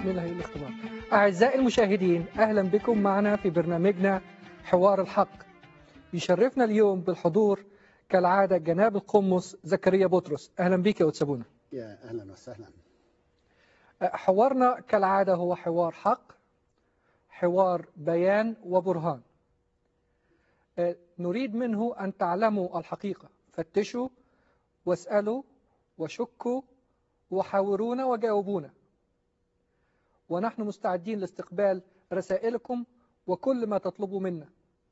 مين اللي هيقول الاختبار أعزائي المشاهدين أهلا بكم معنا في برنامجنا حوار الحق يشرفنا اليوم بالحضور كالعادة جناب القمص زكريا بطرس أهلا بك يا وتسابونا يا أهلا وسهلا حوارنا كالعادة هو حوار حق حوار بيان وبرهان آه، نريد منه أن تعلموا الحقيقة فتشوا واسألوا وشكوا وحاورونا وجاوبونا ونحن مستعدين لاستقبال رسائلكم وكل ما تطلبوا منا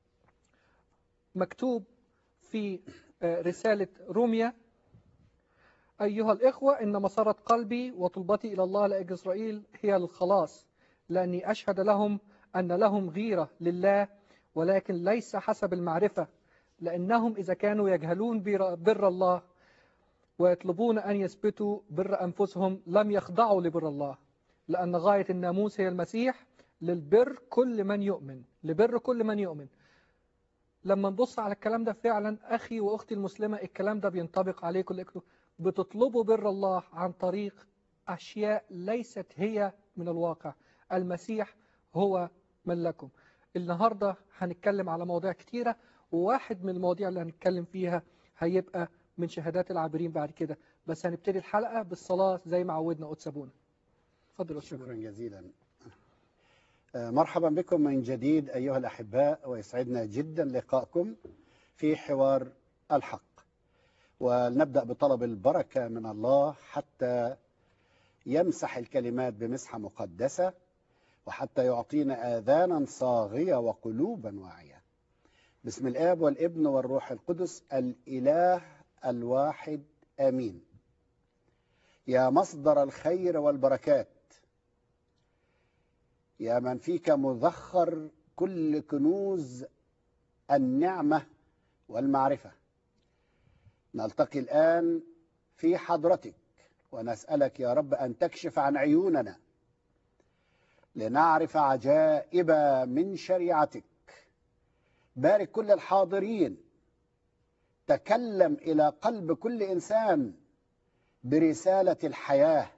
مكتوب في آه، رسالة روميا أيها الإخوة إن مسارة قلبي وطلبتي إلى الله لأجل إسرائيل هي للخلاص لأني أشهد لهم أن لهم غيرة لله ولكن ليس حسب المعرفة لأنهم إذا كانوا يجهلون بر بر الله ويطلبون أن يثبتوا بر أنفسهم لم يخضعوا لبر الله لأن غاية الناموس هي المسيح للبر كل من يؤمن لبر كل من يؤمن لما نبص على الكلام ده فعلا أخي وأختي المسلمة الكلام ده بينطبق عليكم لأنكم بتطلبوا بر الله عن طريق أشياء ليست هي من الواقع المسيح هو من لكم النهاردة هنتكلم على مواضيع كتيرة وواحد من المواضيع اللي هنتكلم فيها هيبقى من شهادات العابرين بعد كده بس هنبتدي الحلقة بالصلاة زي ما عودنا قدسابونا اتفضل يا شكرا قدسابونا جزيلا آه، مرحبا بكم من جديد أيها الأحباء ويسعدنا جدا لقاءكم في حوار الحق ولنبدأ بطلب البركة من الله حتى يمسح الكلمات بمسحة مقدسة وحتى يعطينا آذانا صاغية وقلوبا واعية بسم الآب والابن والروح القدس الإله الواحد آمين يا مصدر الخير والبركات يا من فيك مذخر كل كنوز النعمة والمعرفة نلتقي الآن في حضرتك ونسألك يا رب أن تكشف عن عيوننا لنعرف عجائب من شريعتك بارك كل الحاضرين تكلم إلى قلب كل إنسان برسالة الحياة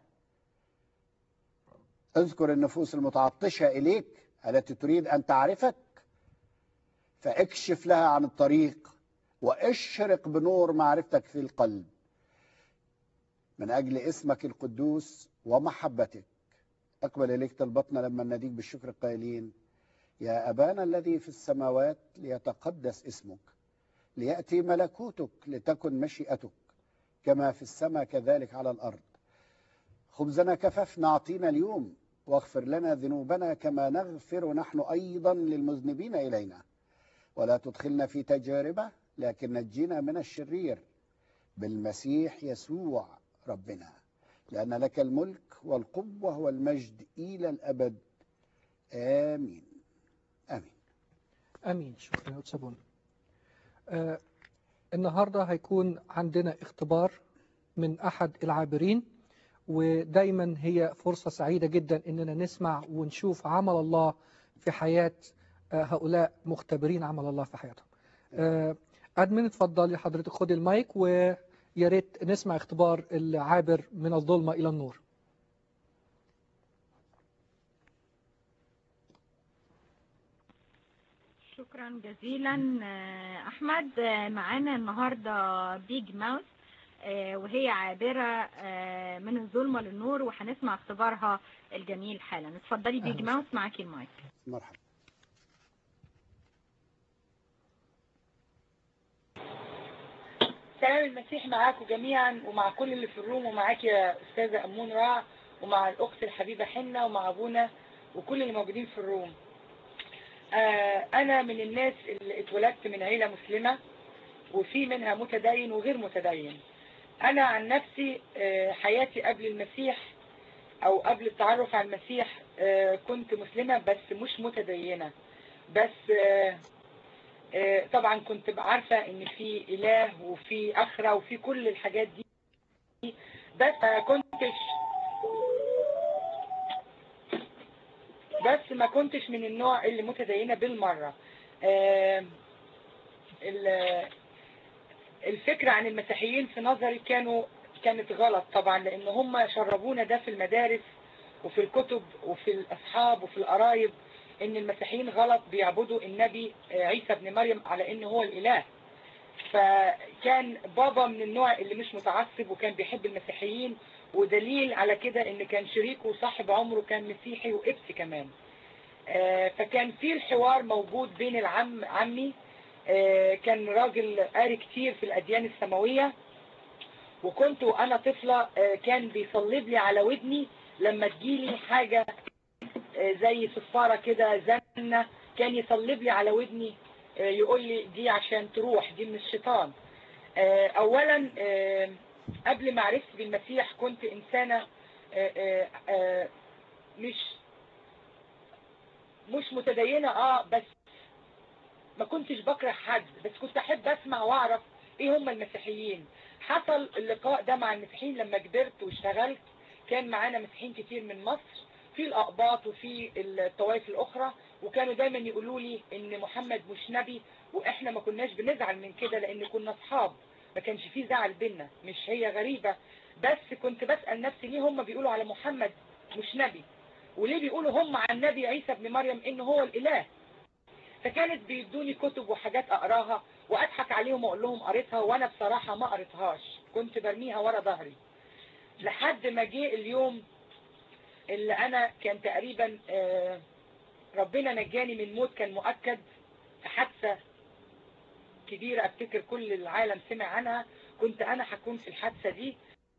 اذكر النفوس المتعطشة إليك التي تريد أن تعرفك فاكشف لها عن الطريق واشرق بنور معرفتك في القلب من أجل اسمك القدوس ومحبتك أقبل إليك طلبتنا لما نديك بالشكر قائلين يا أبانا الذي في السماوات ليتقدس اسمك ليأتي ملكوتك لتكن مشيئتك كما في السماء كذلك على الأرض خبزنا كففنا أعطينا اليوم واغفر لنا ذنوبنا كما نغفر نحن أيضا للمذنبين إلينا ولا تدخلنا في تجاربة لكن نجينا من الشرير بالمسيح يسوع ربنا لأن لك الملك والقوة والمجد إلى الأبد آمين آمين امين شكرا يا قدسابونا آه النهارده هيكون عندنا اختبار من احد العابرين ودايما هي فرصه سعيده جدا اننا نسمع ونشوف عمل الله في حياه آه هؤلاء مختبرين عمل الله في حياتهم. آه ادمن اتفضلي حضرتك خدي المايك ويا ريت نسمع اختبار العابر من الظلمه الى النور. شكرا جزيلا آه، احمد آه، معانا النهارده بيج ماوس آه، وهي عابره آه، من الظلمه للنور وهنسمع اختبارها الجميل حالا اتفضلي بيج أهلا ماوس معاكي المايك مرحبا سلام المسيح معاكم جميعا ومع كل اللي في الروم ومعاك يا استاذه امون رع ومع الاخت الحبيبه حنه ومع ابونا وكل اللي موجودين في الروم آه انا من الناس اللي اتولدت من عيله مسلمه وفي منها متدين وغير متدين انا عن نفسي آه حياتي قبل المسيح او قبل التعرف على المسيح آه كنت مسلمه بس مش متدينه بس آه آه، طبعا كنت عارفة ان في اله وفي اخرة وفي كل الحاجات دي بس ما كنتش بس ما كنتش من النوع اللي متدينة بالمرة آه، ال- الفكرة عن المسيحيين في نظري كانوا كانت غلط طبعا لان هم شربونا ده في المدارس وفي الكتب وفي الأصحاب وفي القرايب إن المسيحيين غلط بيعبدوا النبي عيسى ابن مريم على إنه هو الإله فكان بابا من النوع اللي مش متعصب وكان بيحب المسيحيين ودليل على كده ان كان شريكه وصاحب عمره كان مسيحي وقبطي كمان آه، فكان في الحوار موجود بين العم عمي آه، كان راجل قاري كتير في الأديان السماوية وكنت وأنا طفلة آه، كان بيصلب لي على ودني لما تجيلي حاجة آه، زي صفارة كده زنة كان يصلب لي على ودني آه، يقول لي دي عشان تروح دي من الشيطان آه، أولا آه، قبل ما عرفت بالمسيح كنت إنسانة آه، آه، آه، مش مش متدينة اه بس ما كنتش بكره حد بس كنت احب اسمع واعرف ايه هم المسيحيين حصل اللقاء ده مع المسيحيين لما كبرت واشتغلت كان معانا مسيحيين كتير من مصر في الاقباط وفي الطوائف الاخرى وكانوا دايما يقولوا لي ان محمد مش نبي واحنا ما كناش بنزعل من كده لان كنا اصحاب ما كانش فيه زعل بينا مش هي غريبة بس كنت بسأل نفسي ليه هم بيقولوا على محمد مش نبي وليه بيقولوا هم عن النبي عيسى ابن مريم انه هو الاله فكانت بيدوني كتب وحاجات اقراها واضحك عليهم واقول لهم قريتها وانا بصراحة ما قريتهاش كنت برميها ورا ظهري لحد ما جه اليوم اللي انا كان تقريبا آه، ربنا نجاني من موت كان مؤكد في حادثة كبيرة افتكر كل العالم سمع عنها كنت انا هكون في الحادثة دي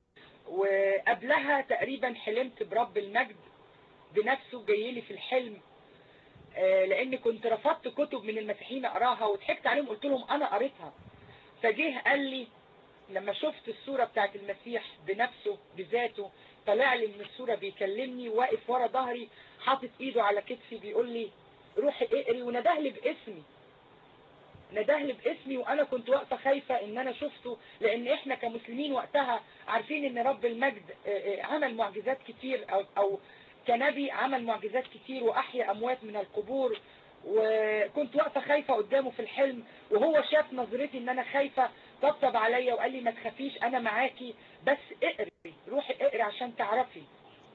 وقبلها تقريبا حلمت برب المجد بنفسه جاي لي في الحلم آه، لان كنت رفضت كتب من المسيحيين اقراها وضحكت عليهم قلت لهم انا قريتها فجه قال لي لما شفت الصورة بتاعت المسيح بنفسه بذاته طلع لي من الصورة بيكلمني واقف ورا ظهري حاطط ايده على كتفي بيقول لي روحي اقري ونداه لي باسمي نداه لي باسمي وانا كنت واقفه خايفه ان انا شفته لان احنا كمسلمين وقتها عارفين ان رب المجد آه، آه، عمل معجزات كتير او او كنبي عمل معجزات كتير واحيا اموات من القبور وكنت واقفه خايفه قدامه في الحلم وهو شاف نظرتي ان انا خايفه طبطب عليا وقال لي ما تخافيش انا معاكي بس اقري روحي اقري عشان تعرفي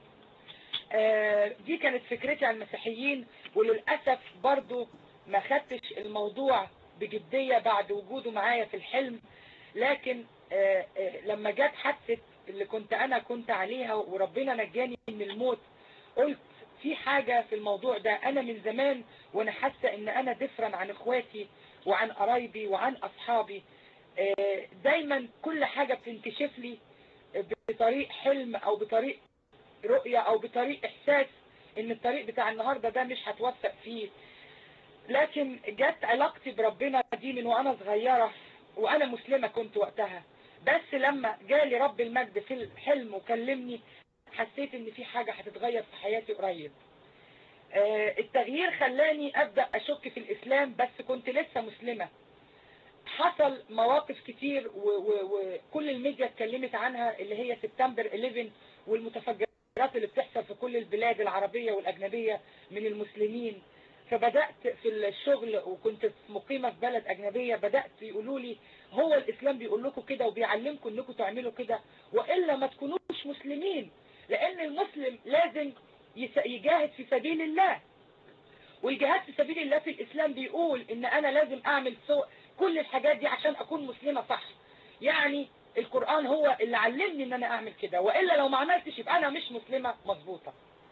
آه، دي كانت فكرتي عن المسيحيين وللأسف برضو ما خدتش الموضوع بجدية بعد وجوده معايا في الحلم لكن آه، آه، لما جت حادثة اللي كنت أنا كنت عليها وربنا نجاني من الموت قلت في حاجة في الموضوع ده أنا من زمان وأنا حاسة إن أنا دفرا عن إخواتي وعن قرايبي وعن أصحابي آه، دايما كل حاجة بتنكشف لي بطريق حلم أو بطريق رؤية او بطريق احساس ان الطريق بتاع النهاردة ده مش هتوفق فيه لكن جت علاقتي بربنا دي من وانا صغيرة وانا مسلمة كنت وقتها بس لما جالي رب المجد في الحلم وكلمني حسيت ان في حاجة هتتغير في حياتي قريب آه، التغيير خلاني ابدأ اشك في الاسلام بس كنت لسه مسلمة حصل مواقف كتير و- و- وكل الميديا اتكلمت عنها اللي هي سبتمبر 11 والمتفجرات اللي بتحصل في كل البلاد العربية والأجنبية من المسلمين فبدأت في الشغل وكنت مقيمة في بلد أجنبية بدأت يقولوا لي هو الإسلام بيقول لكم كده وبيعلمكم إنكم تعملوا كده وإلا ما تكونوش مسلمين لأن المسلم لازم يس- يجاهد في سبيل الله والجهاد في سبيل الله في الإسلام بيقول إن أنا لازم أعمل سو... كل الحاجات دي عشان أكون مسلمة صح يعني القرآن هو اللي علمني ان انا اعمل كده وإلا لو ما عملتش يبقى انا مش مسلمة مظبوطة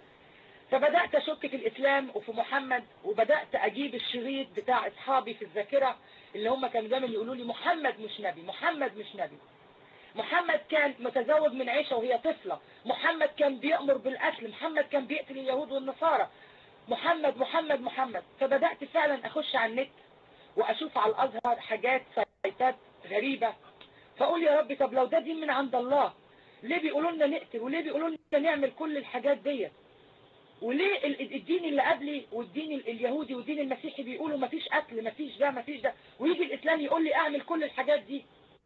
فبدأت اشك في الاسلام وفي محمد وبدأت اجيب الشريط بتاع اصحابي في الذاكرة اللي هم كانوا دايما يقولوا لي محمد مش نبي محمد مش نبي محمد كان متزوج من عيشة وهي طفلة محمد كان بيأمر بالقتل محمد كان بيقتل اليهود والنصارى محمد محمد محمد فبدأت فعلا اخش على النت واشوف على الازهر حاجات سايتات غريبة فاقول يا رب طب لو ده دين من عند الله ليه بيقولوا لنا نقتل وليه بيقولوا لنا نعمل كل الحاجات ديت وليه ال- الدين اللي قبلي والدين ال- اليهودي والدين المسيحي بيقولوا مفيش قتل مفيش ده مفيش ده ويجي الاسلام يقول لي اعمل كل الحاجات دي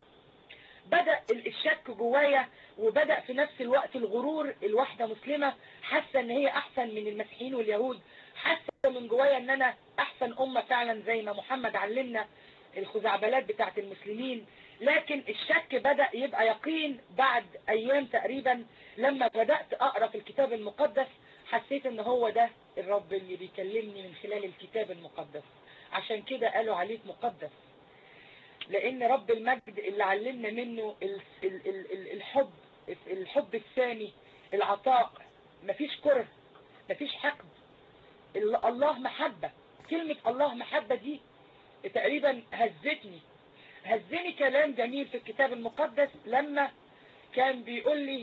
بدأ ال- الشك جوايا وبدأ في نفس الوقت الغرور الواحدة مسلمة حاسة ان هي احسن من المسيحيين واليهود حاسة من جوايا ان انا احسن امة فعلا زي ما محمد علمنا الخزعبلات بتاعت المسلمين لكن الشك بدأ يبقى يقين بعد ايام تقريبا لما بدأت اقرأ في الكتاب المقدس حسيت ان هو ده الرب اللي بيكلمني من خلال الكتاب المقدس عشان كده قالوا عليك مقدس لان رب المجد اللي علمنا منه ال- ال- ال- ال- الحب الحب السامي العطاء مفيش كره مفيش حقد ال- الله محبة كلمة الله محبة دي تقريبا هزتني هزني كلام جميل في الكتاب المقدس لما كان بيقول لي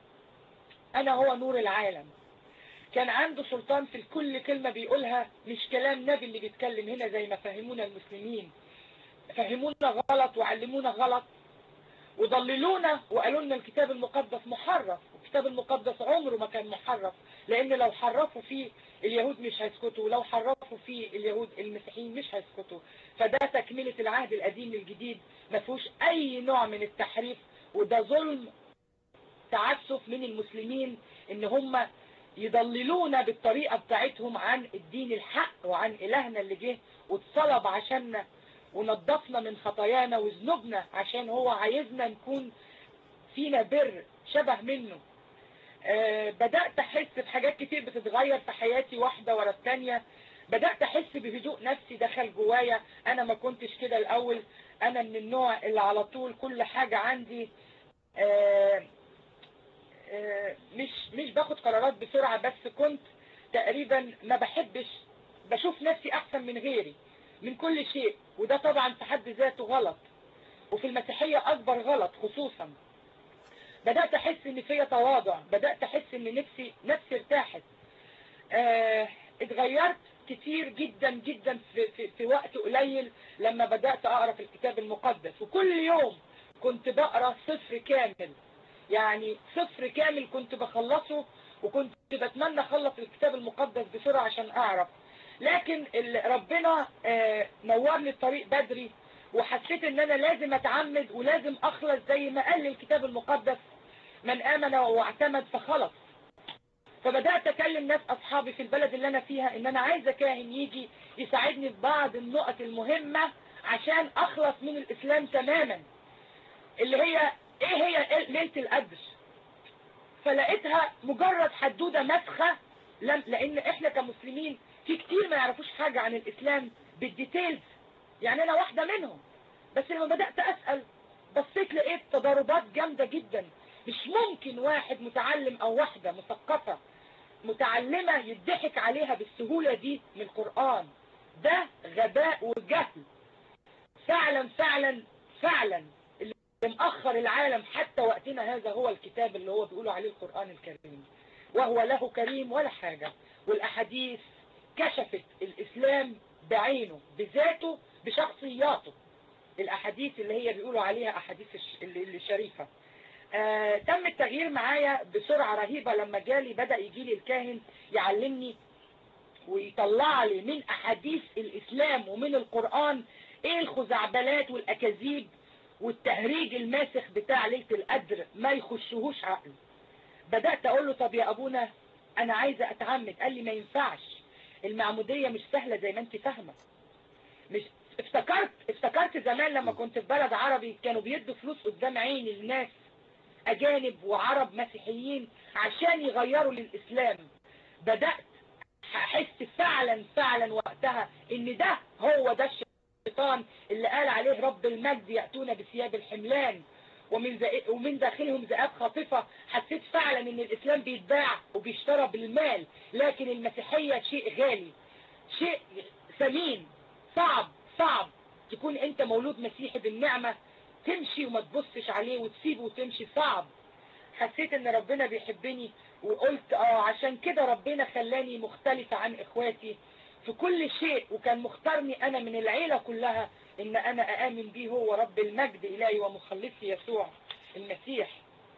انا هو نور العالم كان عنده سلطان في كل كلمة بيقولها مش كلام نبي اللي بيتكلم هنا زي ما فهمونا المسلمين فهمونا غلط وعلمونا غلط وضللونا وقالوا لنا الكتاب المقدس محرف والكتاب المقدس عمره ما كان محرف لان لو حرفوا فيه اليهود مش هيسكتوا ولو حرفوا فيه اليهود المسيحيين مش هيسكتوا فده تكملة العهد القديم للجديد ما فيهوش اي نوع من التحريف وده ظلم تعسف من المسلمين ان هم يضللونا بالطريقة بتاعتهم عن الدين الحق وعن الهنا اللي جه واتصلب عشاننا ونضفنا من خطايانا وذنوبنا عشان هو عايزنا نكون فينا بر شبه منه آه بدأت أحس بحاجات كتير بتتغير في حياتي واحدة ورا التانية بدأت أحس بهدوء نفسي دخل جوايا أنا ما كنتش كده الأول أنا من النوع اللي على طول كل حاجة عندي آه آه مش مش باخد قرارات بسرعة بس كنت تقريبا ما بحبش بشوف نفسي أحسن من غيري من كل شيء وده طبعا في حد ذاته غلط وفي المسيحية أكبر غلط خصوصا بدأت أحس إن فيا تواضع بدأت أحس إن نفسي نفسي ارتاحت آه اتغيرت كتير جدا جدا في, في, في وقت قليل لما بدأت أقرأ في الكتاب المقدس وكل يوم كنت بقرأ صفر كامل يعني صفر كامل كنت بخلصه وكنت بتمنى أخلص الكتاب المقدس بسرعة عشان أعرف لكن ربنا نور لي الطريق بدري وحسيت ان انا لازم اتعمد ولازم اخلص زي ما قال لي الكتاب المقدس من امن واعتمد فخلص فبدأت اكلم ناس اصحابي في البلد اللي انا فيها ان انا عايزة كاهن يجي يساعدني في بعض النقط المهمة عشان اخلص من الاسلام تماما اللي هي ايه هي ليلة القدر فلقيتها مجرد حدودة مسخة لان احنا كمسلمين في كتير ما يعرفوش حاجة عن الإسلام بالديتيلز يعني أنا واحدة منهم بس لما بدأت أسأل بصيت لقيت تضاربات جامدة جدا مش ممكن واحد متعلم أو واحدة مثقفة متعلمة يضحك عليها بالسهولة دي من القرآن ده غباء وجهل فعلا فعلا فعلا اللي مأخر العالم حتى وقتنا هذا هو الكتاب اللي هو بيقولوا عليه القرآن الكريم وهو له كريم ولا حاجة والأحاديث كشفت الإسلام بعينه بذاته بشخصياته الأحاديث اللي هي بيقولوا عليها أحاديث الشريفة آه تم التغيير معايا بسرعة رهيبة لما جالي بدأ يجي لي الكاهن يعلمني ويطلع لي من أحاديث الإسلام ومن القرآن إيه الخزعبلات والأكاذيب والتهريج الماسخ بتاع ليلة القدر ما يخشهوش عقل بدأت أقول له طب يا أبونا أنا عايزة أتعمد قال لي ما ينفعش المعمودية مش سهلة زي ما انت فاهمة مش افتكرت افتكرت زمان لما كنت في بلد عربي كانوا بيدوا فلوس قدام عيني الناس اجانب وعرب مسيحيين عشان يغيروا للاسلام بدأت احس فعلا فعلا وقتها ان ده هو ده الشيطان اللي قال عليه رب المجد يأتون بثياب الحملان ومن ومن داخلهم ذئاب خاطفة حسيت فعلا ان الاسلام بيتباع وبيشترى بالمال لكن المسيحية شيء غالي شيء ثمين صعب صعب تكون انت مولود مسيحي بالنعمة تمشي وما تبصش عليه وتسيبه وتمشي صعب حسيت ان ربنا بيحبني وقلت اه عشان كده ربنا خلاني مختلفة عن اخواتي في كل شيء وكان مختارني انا من العيلة كلها ان انا اامن به هو رب المجد الهي ومخلصي يسوع المسيح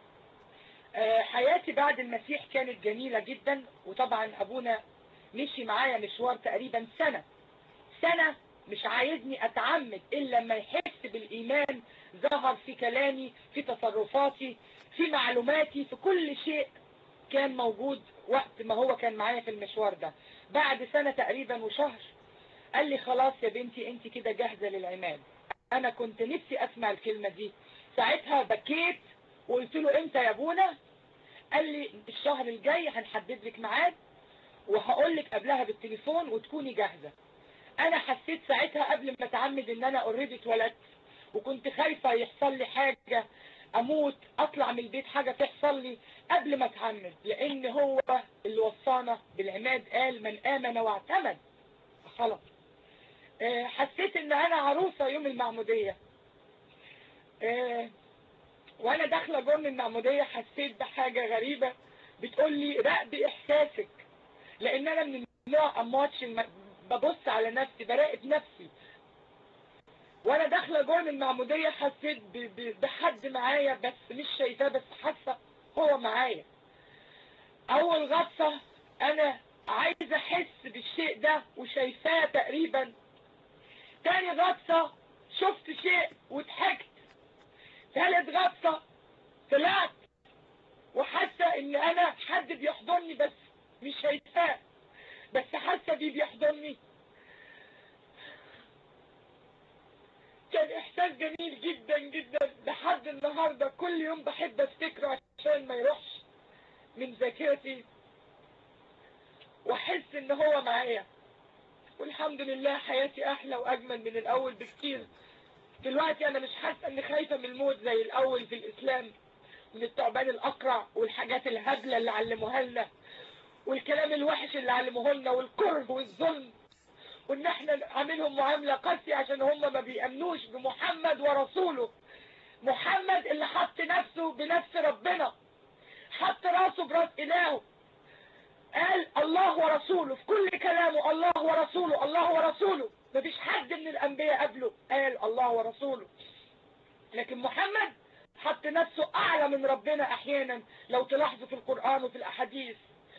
حياتي بعد المسيح كانت جميلة جدا وطبعا ابونا مشي معايا مشوار تقريبا سنة سنة مش عايزني اتعمد الا لما يحس بالايمان ظهر في كلامي في تصرفاتي في معلوماتي في كل شيء كان موجود وقت ما هو كان معايا في المشوار ده بعد سنة تقريبا وشهر قال لي خلاص يا بنتي انت كده جاهزة للعماد انا كنت نفسي اسمع الكلمة دي ساعتها بكيت وقلت له امتى يا ابونا قال لي الشهر الجاي هنحدد لك ميعاد وهقول لك قبلها بالتليفون وتكوني جاهزة انا حسيت ساعتها قبل ما اتعمد ان انا اوريدي اتولدت وكنت خايفة يحصل لي حاجة اموت اطلع من البيت حاجة تحصل لي قبل ما اتعمد لان هو اللي وصانا بالعماد قال من امن واعتمد خلاص آه، حسيت ان انا عروسة يوم المعمودية آه، وانا داخلة جرن المعمودية حسيت بحاجة غريبة بتقول لي راقبي احساسك لان انا من النوع امواتش الم... ببص على نفسي براقب نفسي وانا داخله جوه المعموديه حسيت ب... ب... بحد معايا بس مش شايفاه بس حاسه هو معايا اول غطسه انا عايزه احس بالشيء ده وشايفاه تقريبا تاني غطسه شفت شيء وضحكت ثالث غطسه طلعت وحاسه ان انا حد بيحضني بس مش شايفاه بس حاسه بيه بيحضني كان احساس جميل جدا جدا لحد النهارده كل يوم بحب افتكره عشان ما يروحش من ذاكرتي واحس ان هو معايا والحمد لله حياتي احلى واجمل من الاول بكتير دلوقتي انا مش حاسه اني خايفه من الموت زي الاول في الاسلام من الثعبان الاقرع والحاجات الهبله اللي علموها لنا والكلام الوحش اللي علموه لنا والكره والظلم وان احنا عاملهم معاملة قاسية عشان هم ما بيأمنوش بمحمد ورسوله محمد اللي حط نفسه بنفس ربنا حط راسه براس إلهه قال الله ورسوله في كل كلامه الله ورسوله الله ورسوله مفيش حد من الأنبياء قبله قال الله ورسوله لكن محمد حط نفسه أعلى من ربنا أحيانا لو تلاحظوا في القرآن وفي الأحاديث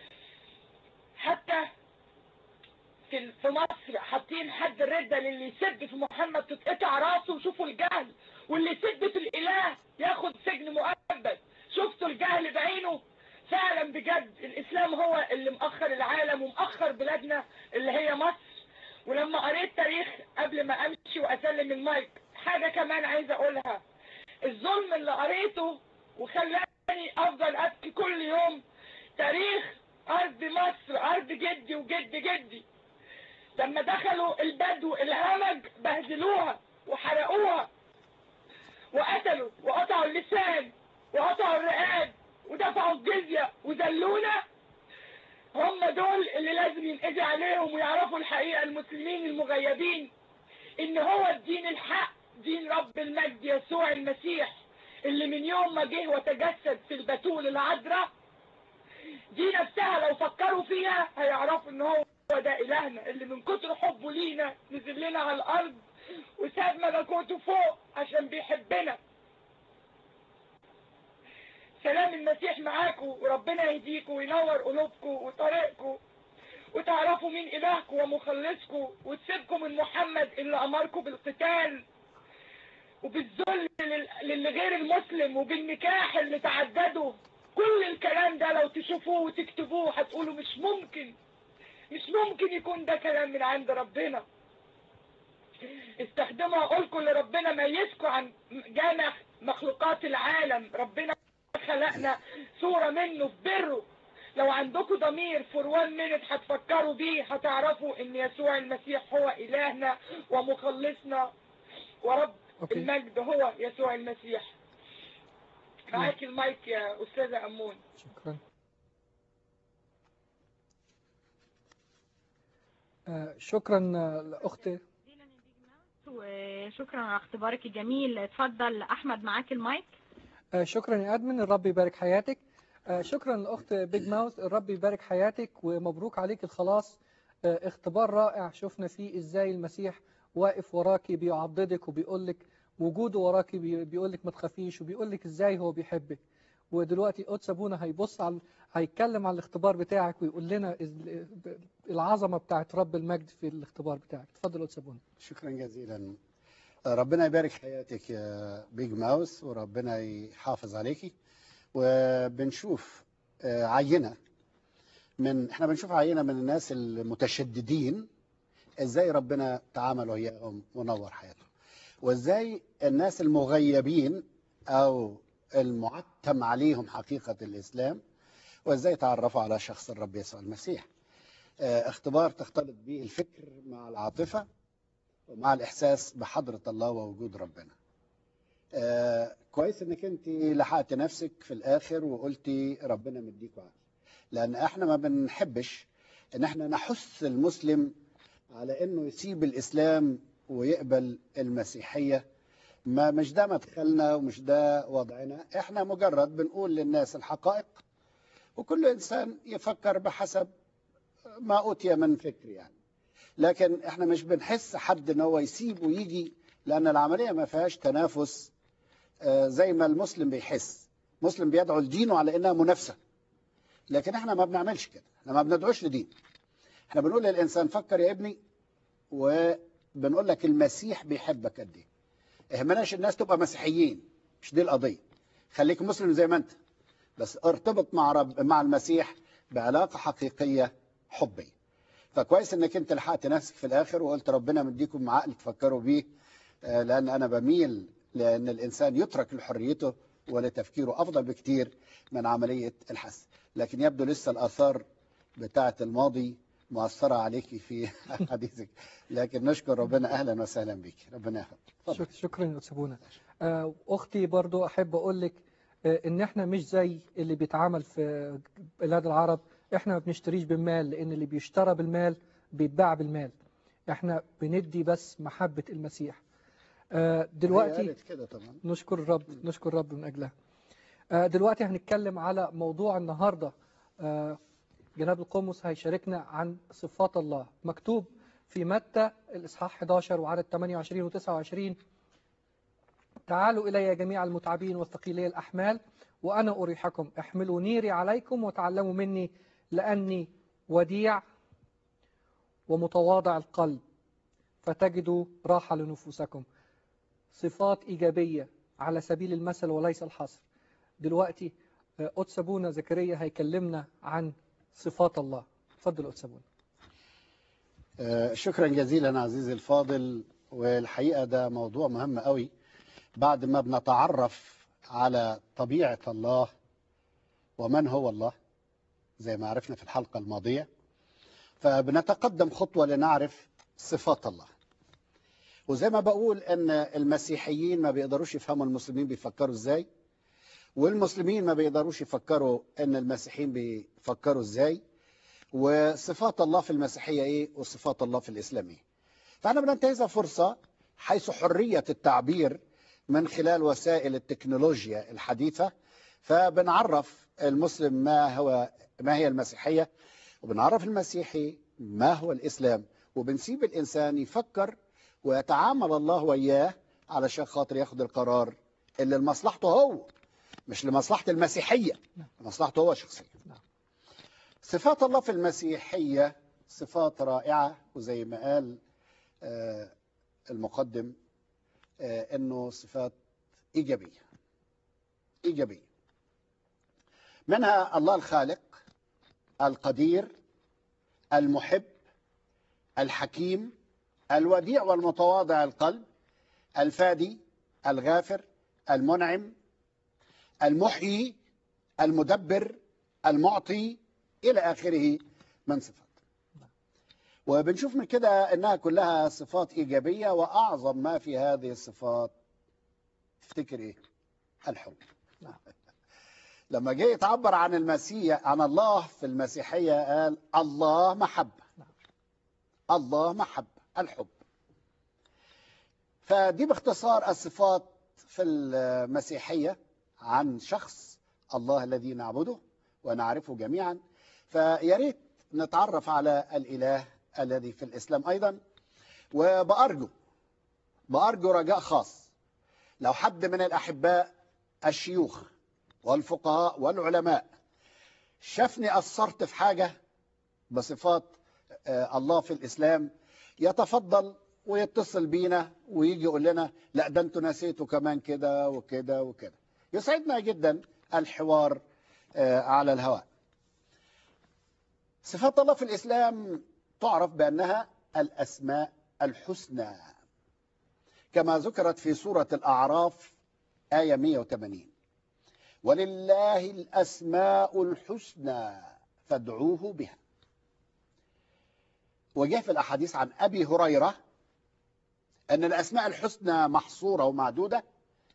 حتى في في مصر حاطين حد الردة للي يسد في محمد تتقطع راسه وشوفوا الجهل واللي يسد في الإله ياخد سجن مؤبد شفتوا الجهل بعينه فعلا بجد الإسلام هو اللي مأخر العالم ومأخر بلادنا اللي هي مصر ولما قريت تاريخ قبل ما أمشي وأسلم المايك حاجة كمان عايزة أقولها الظلم اللي قريته وخلاني أفضل أبكي كل يوم تاريخ أرض مصر أرض جدي وجد جدي لما دخلوا البدو الهمج بهدلوها وحرقوها وقتلوا وقطعوا اللسان وقطعوا الرقاب ودفعوا الجزية وذلونا هم دول اللي لازم ينقضي عليهم ويعرفوا الحقيقة المسلمين المغيبين ان هو الدين الحق دين رب المجد يسوع المسيح اللي من يوم ما جه وتجسد في البتول العذراء دي نفسها لو فكروا فيها هيعرفوا ان هو ده إلهنا اللي من كتر حبه لينا نزل لنا على الأرض وساب ملكوته فوق عشان بيحبنا سلام المسيح معاكم وربنا يهديكم وينور قلوبكم وطريقكم وتعرفوا مين إلهكم ومخلصكم وتسيبكم من محمد اللي أمركم بالقتال وبالذل لل- للي غير المسلم وبالنكاح اللي تعددوا كل الكلام ده لو تشوفوه وتكتبوه هتقولوا مش ممكن مش ممكن يكون ده كلام من عند ربنا استخدموا عقولكم اللي ربنا ميزكم عن جامع مخلوقات العالم ربنا خلقنا صورة منه في بره لو عندكم ضمير فور وان مينت هتفكروا بيه هتعرفوا ان يسوع المسيح هو الهنا ومخلصنا ورب أوكي. المجد هو يسوع المسيح معاك المايك يا استاذة امون شكرا آه، شكرا آه، لأختي وشكرا على اختبارك الجميل اتفضل احمد معاك المايك آه، شكرا يا أدمن الرب يبارك حياتك آه، شكرا لأخت بيج ماوث الرب يبارك حياتك ومبروك عليك الخلاص آه، اختبار رائع شفنا فيه ازاي المسيح واقف وراكي بيعضدك وبيقول لك وجوده وراكي بي- بيقول لك ما تخافيش وبيقول لك ازاي هو بيحبك ودلوقتي قدس ابونا هيبص على هيتكلم على الاختبار بتاعك ويقول لنا ال- العظمه بتاعت رب المجد في الاختبار بتاعك اتفضل قدس ابونا شكرا جزيلا ربنا يبارك حياتك يا بيج ماوس وربنا يحافظ عليكي وبنشوف آه، عينة من احنا بنشوف عينة من الناس المتشددين ازاي ربنا تعامل وياهم ونور حياتهم وازاي الناس المغيبين او المعتم عليهم حقيقة الإسلام وازاي تعرفوا على شخص الرب يسوع المسيح آه، اختبار تختلط به الفكر مع العاطفة ومع الإحساس بحضرة الله ووجود ربنا آه، كويس انك انت لحقت نفسك في الاخر وقلتي ربنا مديك عقل لان احنا ما بنحبش ان احنا نحث المسلم على انه يسيب الاسلام ويقبل المسيحيه ما مش ده مدخلنا ومش ده وضعنا احنا مجرد بنقول للناس الحقائق وكل انسان يفكر بحسب ما اوتي من فكر يعني لكن احنا مش بنحس حد ان هو يسيب ويجي لان العمليه ما فيهاش تنافس آه، زي ما المسلم بيحس مسلم بيدعو لدينه على انها منافسه لكن احنا ما بنعملش كده احنا ما بندعوش لدين احنا بنقول للانسان فكر يا ابني وبنقول لك المسيح بيحبك قد ايه اهمناش الناس تبقى مسيحيين مش دي القضيه خليك مسلم زي ما انت بس ارتبط مع رب مع المسيح بعلاقه حقيقيه حبيه فكويس انك انت لحقت نفسك في الاخر وقلت ربنا مديكم عقل تفكروا بيه آه، لان انا بميل لان الانسان يترك لحريته ولتفكيره افضل بكتير من عمليه الحث لكن يبدو لسه الاثار بتاعه الماضي مؤثره عليك في حديثك لكن نشكر ربنا اهلا وسهلا بك ربنا يحفظك اتفضل. شك- شكرا يا أستاذ بونا آه، أختي برضو أحب أقول لك آه، إن إحنا مش زي اللي بيتعامل في بلاد العرب إحنا ما بنشتريش بالمال لأن اللي بيشترى بالمال بيتباع بالمال إحنا بندي بس محبة المسيح آه، هي دلوقتي قالت كده طبعا نشكر الرب نشكر الرب من أجلها آه، دلوقتي هنتكلم على موضوع النهاردة آه، جناب القمص هيشاركنا عن صفات الله مكتوب في متى الإصحاح 11 وعدد 28 و 29 تعالوا إلي جميع المتعبين والثقيلي الأحمال وأنا أريحكم احملوا نيري عليكم وتعلموا مني لأني وديع ومتواضع القلب فتجدوا راحة لنفوسكم صفات إيجابية على سبيل المثل وليس الحصر دلوقتي آه، قدس أبونا زكريا هيكلمنا عن صفات الله اتفضل قدس أبونا آه، شكرا جزيلا عزيزي الفاضل والحقيقة ده موضوع مهم قوي بعد ما بنتعرف على طبيعة الله ومن هو الله زي ما عرفنا في الحلقة الماضية فبنتقدم خطوة لنعرف صفات الله وزي ما بقول ان المسيحيين ما بيقدروش يفهموا المسلمين بيفكروا ازاي والمسلمين ما بيقدروش يفكروا ان المسيحيين بيفكروا ازاي وصفات الله في المسيحية ايه وصفات الله في الاسلام ايه فاحنا بننتهزها فرصة حيث حرية التعبير من خلال وسائل التكنولوجيا الحديثة فبنعرف المسلم ما هو ما هي المسيحية وبنعرف المسيحي ما هو الإسلام وبنسيب الإنسان يفكر ويتعامل الله وياه علشان خاطر ياخد القرار اللي لمصلحته هو مش لمصلحة المسيحية لمصلحته هو شخصيا نعم. صفات الله في المسيحية صفات رائعة وزي ما قال آه، المقدم آه، انه صفات ايجابيه ايجابيه منها الله الخالق القدير المحب الحكيم الوديع والمتواضع القلب الفادي الغافر المنعم المحيي المدبر المعطي الى اخره من صفات وبنشوف من كده انها كلها صفات ايجابيه واعظم ما في هذه الصفات تفتكر ايه؟ الحب. نعم. لما جه يتعبر عن المسيح عن الله في المسيحيه قال الله محبه. نعم. الله محبه الحب. فدي باختصار الصفات في المسيحيه عن شخص الله الذي نعبده ونعرفه جميعا فيا ريت نتعرف على الاله الذي في الاسلام ايضا وبارجو بارجو رجاء خاص لو حد من الاحباء الشيوخ والفقهاء والعلماء شافني اثرت في حاجه بصفات آه، الله في الاسلام يتفضل ويتصل بينا ويجي يقول لنا لا ده انتوا نسيتوا كمان كده وكده وكده يسعدنا جدا الحوار آه، على الهواء صفات الله في الإسلام تعرف بأنها الأسماء الحسنى كما ذكرت في سورة الأعراف آية 180 ولله الأسماء الحسنى فادعوه بها وجاء في الأحاديث عن أبي هريرة أن الأسماء الحسنى محصورة ومعدودة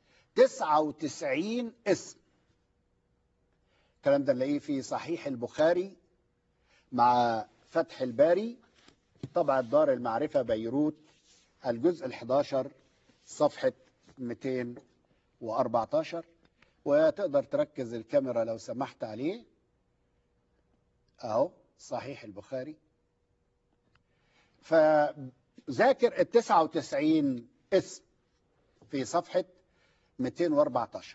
99 اسم الكلام ده نلاقيه في صحيح البخاري مع فتح الباري طبعة دار المعرفة بيروت الجزء ال11 صفحة 214 وتقدر تركز الكاميرا لو سمحت عليه اهو صحيح البخاري فذاكر ال 99 اسم في صفحة 214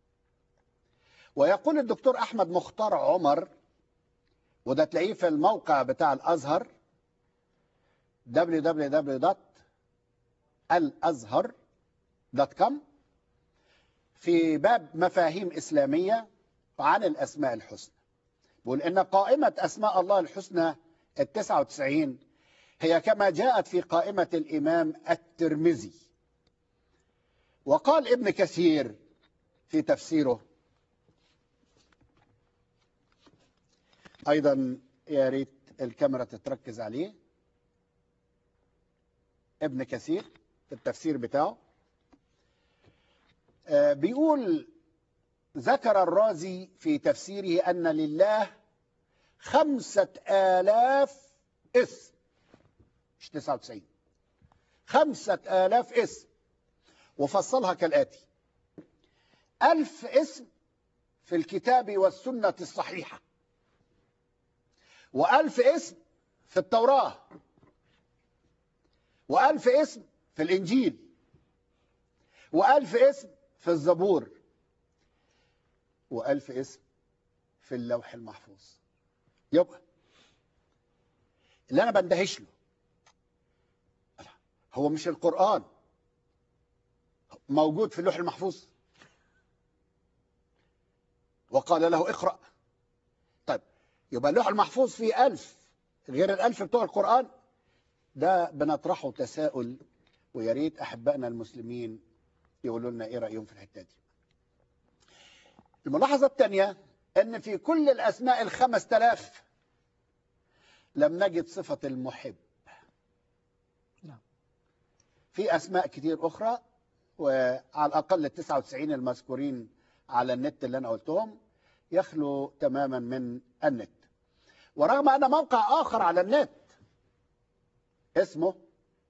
ويقول الدكتور أحمد مختار عمر وده تلاقيه في الموقع بتاع الأزهر www.الازهر.com في باب مفاهيم إسلامية عن الأسماء الحسنى بيقول إن قائمة أسماء الله الحسنى التسعة وتسعين هي كما جاءت في قائمة الإمام الترمذي وقال ابن كثير في تفسيره أيضا يا ريت الكاميرا تتركز عليه ابن كثير في التفسير بتاعه آه، بيقول ذكر الرازي في تفسيره أن لله خمسة آلاف اسم مش تسعة وتسعين خمسة آلاف اسم وفصلها كالآتي ألف اسم في الكتاب والسنة الصحيحة وألف اسم في التوراة وألف اسم في الإنجيل وألف اسم في الزبور وألف اسم في اللوح المحفوظ يبقى اللي أنا بندهش له هو مش القرآن موجود في اللوح المحفوظ وقال له اقرأ طيب يبقى اللوح المحفوظ فيه ألف غير الألف بتوع القرآن ده بنطرحه تساؤل ويا ريت أحبائنا المسلمين يقولوا لنا إيه رأيهم في الحتة دي الملاحظة الثانية أن في كل الأسماء الخمس تلاف لم نجد صفة المحب نعم. في أسماء كتير أخرى وعلى الأقل ال 99 المذكورين على النت اللي أنا قلتهم يخلو تماما من النت ورغم أن موقع آخر على النت اسمه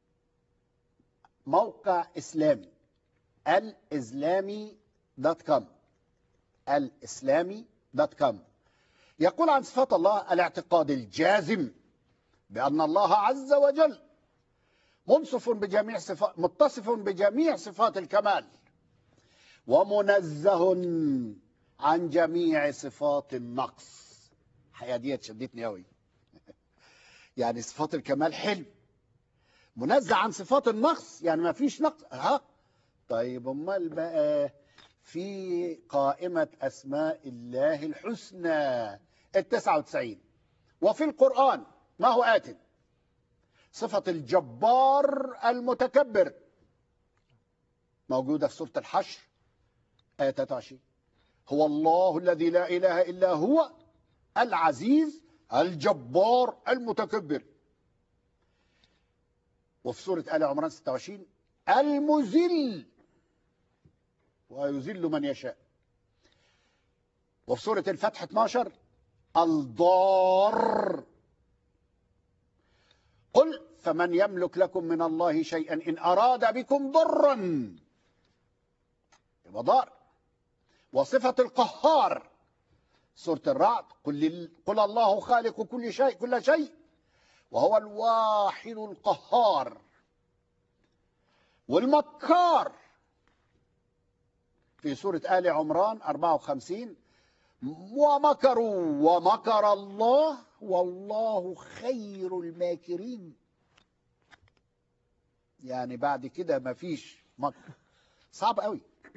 موقع إسلامي الإسلامي دوت كوم الإسلامي دوت كوم يقول عن صفات الله الاعتقاد الجازم بأن الله عز وجل منصف بجميع صفات متصف بجميع صفات الكمال ومنزه عن جميع صفات النقص الحقيقه ديت شدتني قوي يعني صفات الكمال حلو منزه عن صفات النقص يعني ما فيش نقص ها طيب امال بقى في قائمة أسماء الله الحسنى التسعة وتسعين وفي القرآن ما هو آت صفة الجبار المتكبر موجودة في سورة الحشر آية 23 هو الله الذي لا إله إلا هو العزيز الجبار المتكبر وفي سورة آل عمران 26 المذل ويذل من يشاء وفي سورة الفتح 12 الضار قل فمن يملك لكم من الله شيئا إن أراد بكم ضرا يبقى ضار وصفة القهار سورة الرعد قل, قل الله خالق كل شيء كل شيء وهو الواحد القهار والمكار في سورة آل عمران 54 ومكروا ومكر الله والله خير الماكرين يعني بعد كده مفيش مكر صعب قوي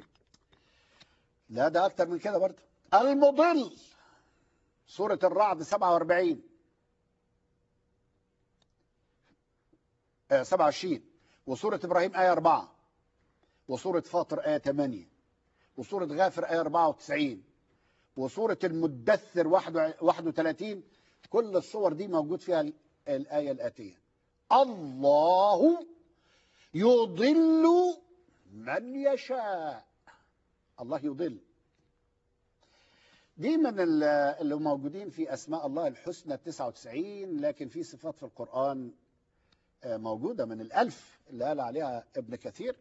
لا ده اكتر من كده برضه المضل سورة الرعد 47 آه 27 وسورة ابراهيم آية 4 وسورة فاطر آية 8 وسورة غافر آية 94 وسورة المدثر 31 كل الصور دي موجود فيها ال- الآية الآتية الله يضل من يشاء الله يضل دي من ال- اللي موجودين في أسماء الله الحسنى 99 لكن في صفات في القرآن آه، موجودة من الألف اللي قال عليها ابن كثير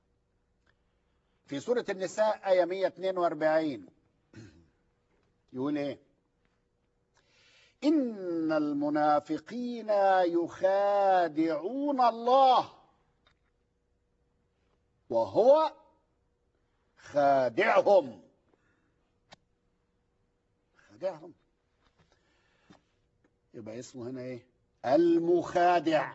في سورة النساء آية 142 يقول إيه إن المنافقين يخادعون الله وهو خادعهم خادعهم يبقى اسمه هنا ايه المخادع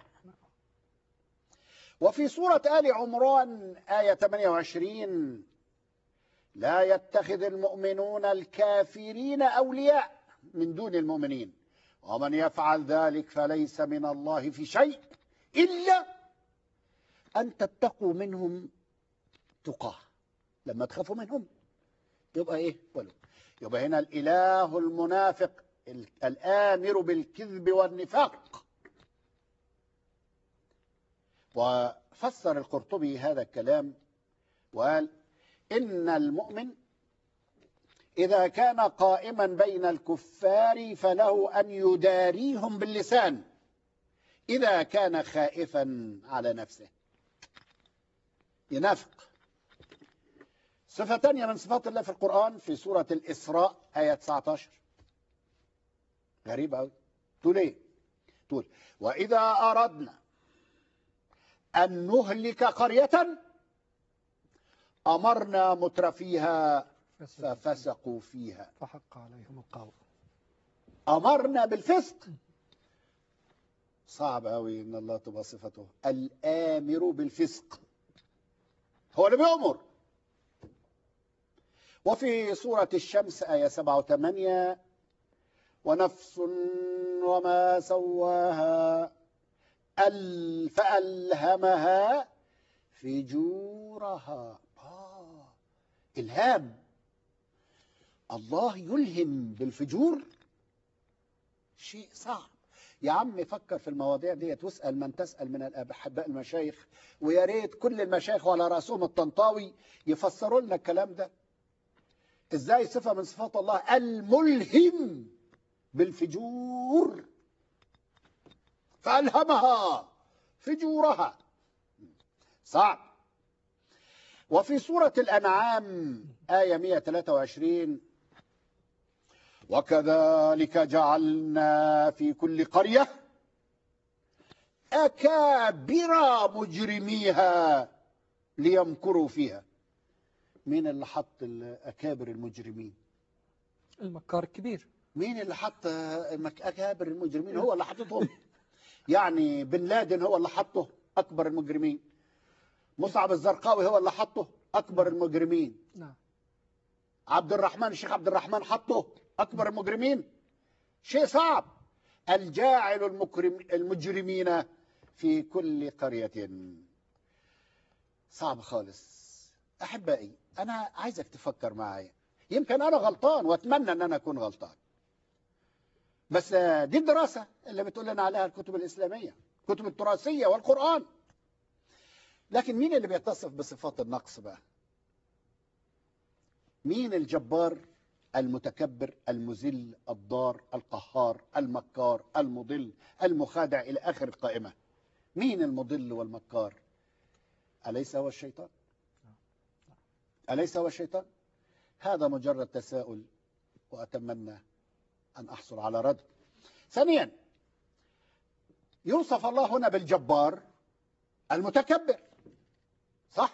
وفي سورة آل عمران آية 28 لا يتخذ المؤمنون الكافرين أولياء من دون المؤمنين ومن يفعل ذلك فليس من الله في شيء إلا أن تتقوا منهم تقاه لما تخافوا منهم يبقى إيه ولو يبقى هنا الإله المنافق ال- الآمر بالكذب والنفاق وفسر القرطبي هذا الكلام وقال إن المؤمن إذا كان قائما بين الكفار فله أن يداريهم باللسان إذا كان خائفا على نفسه ينافق صفة تانية من صفات الله في القرآن في سورة الإسراء آية 19 غريب أوي تقول إيه؟ تقول وإذا أردنا أن نهلك قرية أمرنا مترفيها ففسقوا فيها فحق عليهم القول أمرنا بالفسق صعب قوي إن الله تبقى صفته الآمر بالفسق هو اللي بيأمر وفي سورة الشمس آية 7 و8 ونفس وما سواها ال- فألهمها فجورها آه إلهام الله يلهم بالفجور شيء صعب يا عم فكر في المواضيع ديت واسال من تسال من الاحباء المشايخ ويا ريت كل المشايخ وعلى راسهم الطنطاوي يفسروا لنا الكلام ده ازاي صفه من صفات الله الملهم بالفجور فالهمها فجورها صعب وفي سوره الانعام ايه 123 وكذلك جعلنا في كل قرية أكابر مجرميها ليمكروا فيها مين اللي حط أكابر المجرمين المكار الكبير مين اللي حط مك- أكابر المجرمين هو اللي حطتهم يعني بن لادن هو اللي حطه أكبر المجرمين مصعب الزرقاوي هو اللي حطه أكبر المجرمين نعم عبد الرحمن الشيخ عبد الرحمن حطه أكبر المجرمين شيء صعب الجاعل المكرم المجرمين في كل قرية صعب خالص أحبائي أنا عايزك تفكر معايا يمكن أنا غلطان وأتمنى أن أنا أكون غلطان بس دي الدراسة اللي بتقول لنا عليها الكتب الإسلامية الكتب التراثية والقرآن لكن مين اللي بيتصف بصفات النقص بقى مين الجبار المتكبر المذل الضار القهار المكار المضل المخادع إلى آخر القائمة مين المضل والمكار أليس هو الشيطان أليس هو الشيطان هذا مجرد تساؤل وأتمنى أن أحصل على رد ثانيا يوصف الله هنا بالجبار المتكبر صح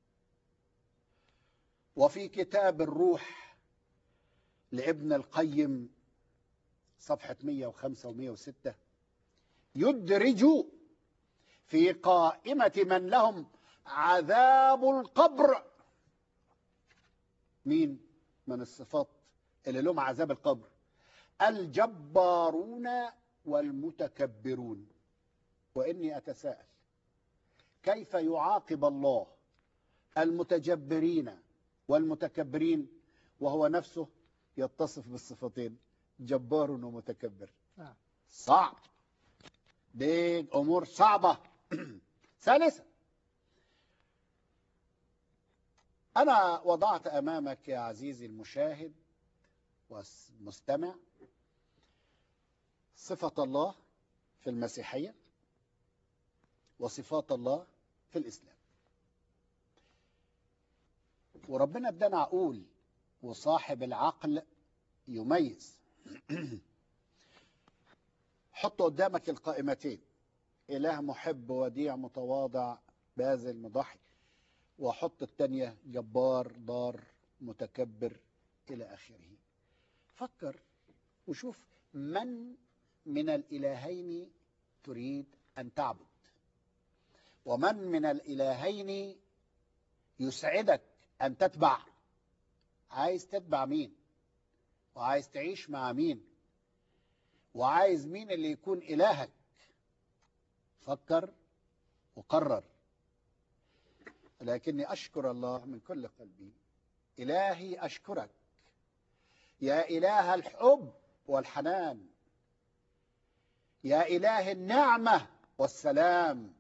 وفي كتاب الروح لابن القيم صفحة 105 و106 يدرج في قائمة من لهم عذاب القبر مين من الصفات اللي لهم عذاب القبر الجبارون والمتكبرون وإني أتساءل كيف يعاقب الله المتجبرين والمتكبرين وهو نفسه يتصف بالصفتين جبار ومتكبر نعم. صعب دي أمور صعبة ثالثا أنا وضعت أمامك يا عزيزي المشاهد والمستمع صفة الله في المسيحية وصفات الله في الإسلام وربنا ادانا عقول وصاحب العقل يميز حط قدامك القائمتين إله محب وديع متواضع باذل مضحي وحط التانية جبار ضار متكبر إلى آخره فكر وشوف من من الإلهين تريد أن تعبد ومن من الإلهين يسعدك أن تتبع عايز تتبع مين وعايز تعيش مع مين وعايز مين اللي يكون إلهك فكر وقرر لكني أشكر الله من كل قلبي إلهي أشكرك يا إله الحب والحنان يا إله النعمة والسلام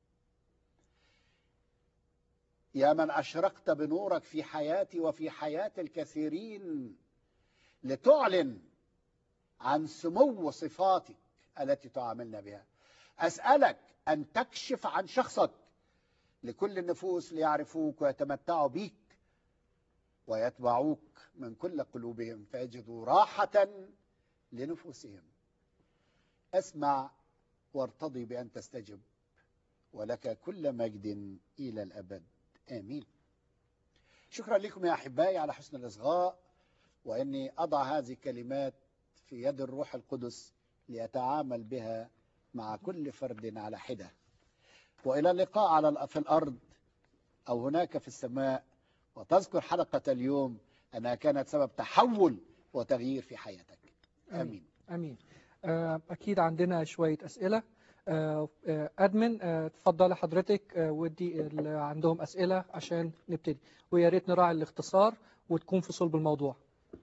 يا من أشرقت بنورك في حياتي وفي حياة الكثيرين لتعلن عن سمو صفاتك التي تعاملنا بها أسألك أن تكشف عن شخصك لكل النفوس ليعرفوك ويتمتعوا بيك ويتبعوك من كل قلوبهم فيجدوا راحة لنفوسهم اسمع وارتضي بأن تستجب ولك كل مجد إلى الأبد آمين شكرا لكم يا أحبائي على حسن الإصغاء وإني أضع هذه الكلمات في يد الروح القدس ليتعامل بها مع كل فرد على حدة وإلى اللقاء على في الأرض أو هناك في السماء وتذكر حلقة اليوم أنها كانت سبب تحول وتغيير في حياتك آمين أمين آه، أكيد عندنا شوية أسئلة آه، آه، أدمن آه، تفضل حضرتك آه، ودي اللي عندهم أسئلة عشان نبتدي ويا ريت نراعي الاختصار وتكون في صلب الموضوع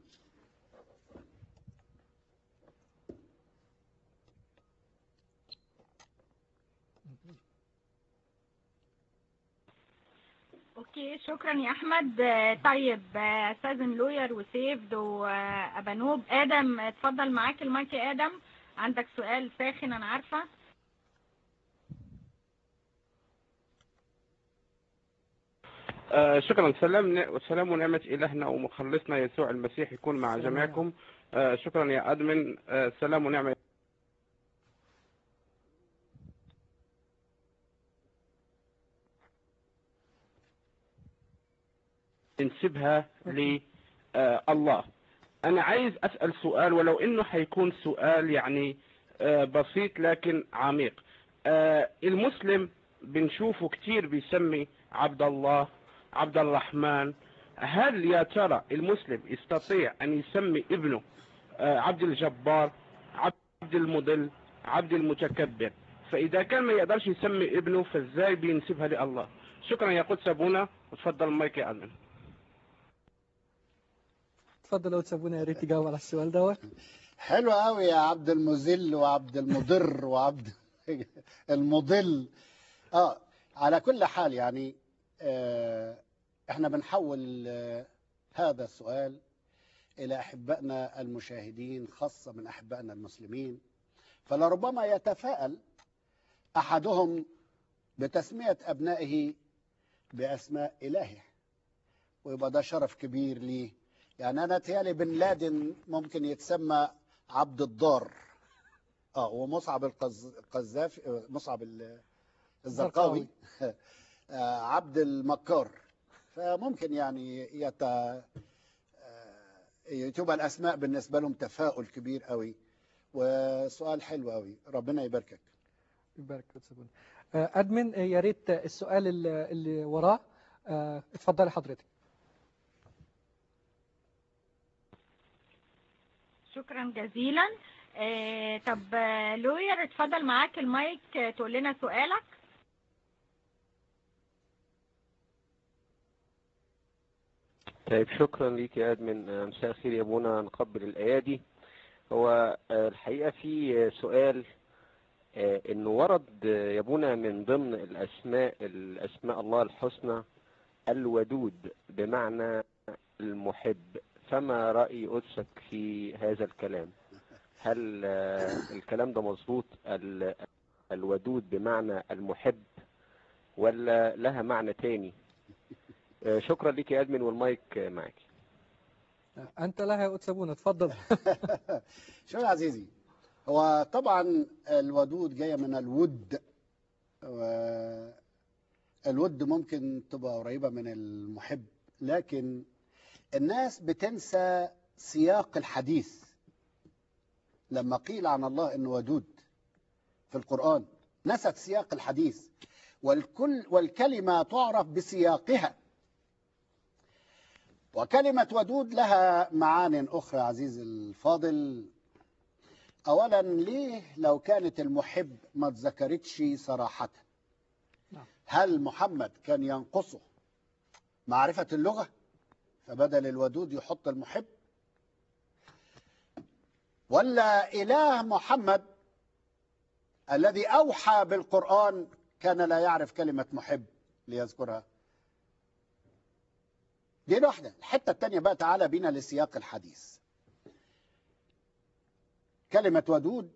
اوكي شكرا يا احمد آه، طيب آه، استاذن لوير وسيفد وابانوب ادم اتفضل معاك المايك يا ادم عندك سؤال ساخن انا عارفه آه شكرا سلام سلام ونعمة إلهنا ومخلصنا يسوع المسيح يكون مع سلام. جميعكم آه شكرا يا أدمن آه سلام ونعمة ننسبها لله أنا عايز أسأل سؤال ولو إنه حيكون سؤال يعني آه بسيط لكن عميق آه المسلم بنشوفه كتير بيسمي عبد الله عبد الرحمن هل يا ترى المسلم يستطيع أن يسمي ابنه آه، عبد الجبار عبد المضل عبد المتكبر فإذا كان ما يقدرش يسمي ابنه فازاي بينسبها لله شكرا يا قدس أبونا وتفضل المايك يا أدمن تفضل لو تسابونا يا ريت تجاوب على السؤال دوت حلو قوي يا عبد المذل وعبد المضر وعبد المضل اه على كل حال يعني آه احنا بنحول آه هذا السؤال الى احبائنا المشاهدين خاصه من احبائنا المسلمين فلربما يتفاءل احدهم بتسميه ابنائه باسماء الهه ويبقى ده شرف كبير ليه يعني انا تيالي بن لادن ممكن يتسمى عبد الضار اه ومصعب القز... القذاف آه، مصعب ال- الزرقاوي آه، عبد المكار فممكن يعني يت... آه، تبقى الاسماء بالنسبه لهم تفاؤل كبير قوي وسؤال حلو قوي ربنا يباركك يبارك فيك تسابونا آه، أدمن آه، يا ريت السؤال اللي اللي وراه آه، اتفضلي حضرتك شكرا جزيلا آه، طب آه، لوير اتفضل معاك المايك آه، تقول لنا سؤالك طيب شكرا ليك يا ادمن آه، مساء الخير يا ابونا نقبل الايادي هو آه، الحقيقه في آه، سؤال آه، انه ورد آه، يا ابونا من ضمن الاسماء الاسماء الله الحسنى الودود بمعنى المحب فما راي قدسك في هذا الكلام هل آه، الكلام ده مظبوط ال- الودود بمعنى المحب ولا لها معنى تاني آه، شكرا ليك يا ادمن والمايك آه، معك أنت لها يا قدس أبونا اتفضل شوف يا عزيزي هو طبعا الودود جايه من الود و- الود ممكن تبقى قريبه من المحب لكن الناس بتنسى سياق الحديث لما قيل عن الله انه ودود في القران نست سياق الحديث والكل والكلمه تعرف بسياقها وكلمه ودود لها معان اخرى عزيزي الفاضل اولا ليه لو كانت المحب ما اتذكرتش صراحه نعم. هل محمد كان ينقصه معرفه اللغه فبدل الودود يحط المحب ولا اله محمد الذي اوحى بالقران كان لا يعرف كلمه محب ليذكرها دي واحده الحته الثانيه بقى تعالى بينا لسياق الحديث كلمة ودود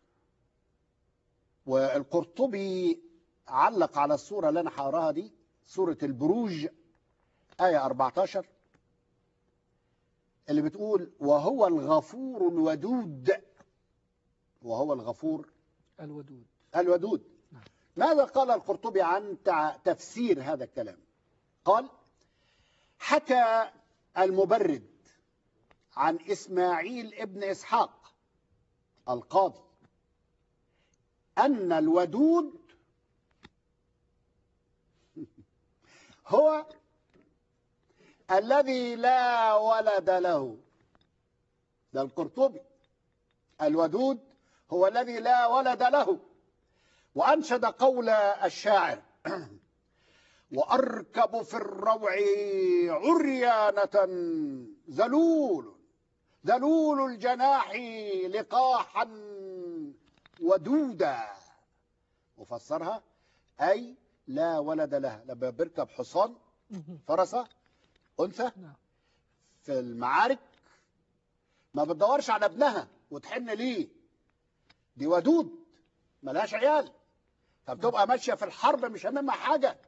والقرطبي علق على الصورة اللي أنا هقراها دي سورة البروج آية 14 اللي بتقول وهو الغفور الودود وهو الغفور الودود الودود نعم. ماذا قال القرطبي عن تع- تفسير هذا الكلام قال حكى المبرد عن إسماعيل ابن إسحاق القاضي أن الودود هو الذي لا ولد له ده القرطبي الودود هو الذي لا ولد له وأنشد قول الشاعر وأركب في الروع عريانة ذلول ذلول الجناح لقاحا ودودا وفسرها أي لا ولد لها لما بيركب حصان فرسة أنثى نعم. في المعارك ما بتدورش على ابنها وتحن ليه دي ودود ملهاش عيال فبتبقى ماشية في الحرب مش هممها حاجة